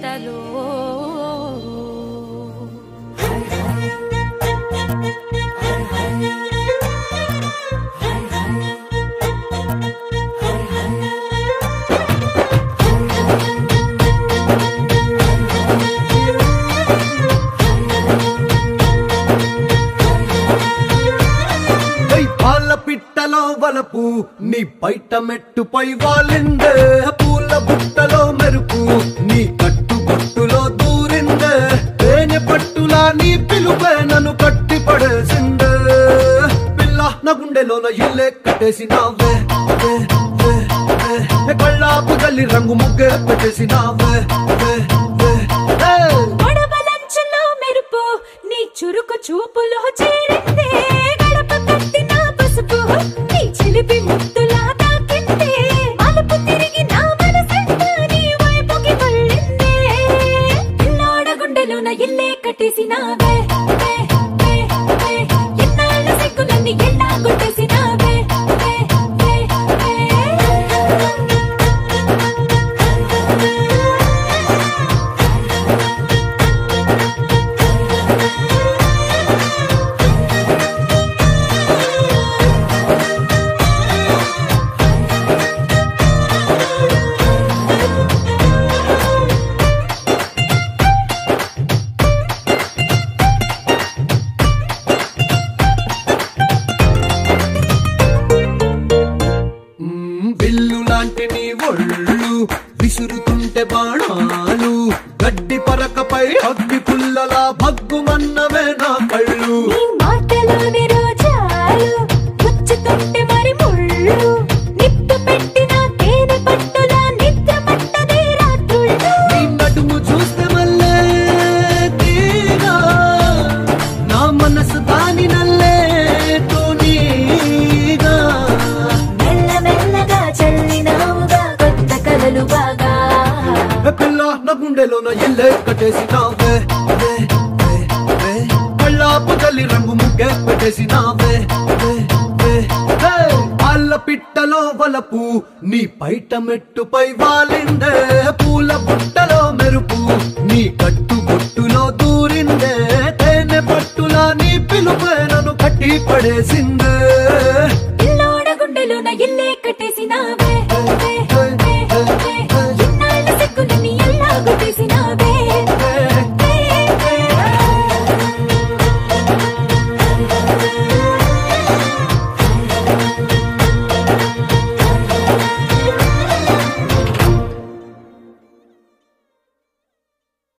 ఎంతలో పై పాల పిట్టలో వలపు నీ బయట మెట్టుపై వాలిందే పూల బుట్టలో మెరుపు నీ కట్టు బొట్టులో దూరిందే తేనె పట్టులా నీ పిలుపే నన్ను కట్టి పడేసిందే పిల్ల నా గుండెలోన ఇల్లే కట్టేసినావే వే, వే, వే. ఏ కళ్ళాపు గల్లి రంగు ముగ్గే పెట్టేసినావే వే, వే, ఏ. గొడవలంచులో మెరుపు నీ చురుకు చూపులో చేరిందే గడప కట్టిన పసుపు నీ చిలిపి ముద్దులా తాకిందే మలుపు తిరిగి నా మనసంతా నీ వైపుకి మళ్ళిందే పిల్లోడ గుండెలోన ఇల్లే కట్టేసినావే వే, వే, వే. ఎన్నాళ్ళ సిగ్గులన్నీ ఎల్లా కొట్టేసినావే వే, వే, వే. మ్మ్, విల్లు లాంటి నీ ఒళ్ళు విసురుతుంటే బాణాలు గడ్డి పరకపై అగ్గి పుల్లలా భగ్గుమన్నవే నా కళ్ళు నీ మాటలోని రోజాలు గుచ్చుతుంటే మరి ముళ్ళు నిప్పు పెట్టిన తేనె పట్టులా నిద్ర పట్టదే రాత్రుళ్ళు నీ నడుము చూస్తే మళ్ళే తీరా నా మనసు దాని నల్లే తోనీగా మెల్ల మెల్లగా చల్లినావుగా కొత్త కలలు బాగా ఏ పిల్ల నా గుండెలో నా ఇల్లే కట్టేసినావే వే, వే, వే. కళ్ళాపు తల్లి రంగు ముగ్గే పెట్టేసినావే వే, వే, వే. పాల పిట్టలో వలపు నీ బయట మెట్టుపై వాలిందే పూల బుట్టలో మెరుపు నీ కట్టు బొట్టులో దూరిందే తేనె పట్టులా నీ పిలుపే నన్ను కట్టి పడేసిందే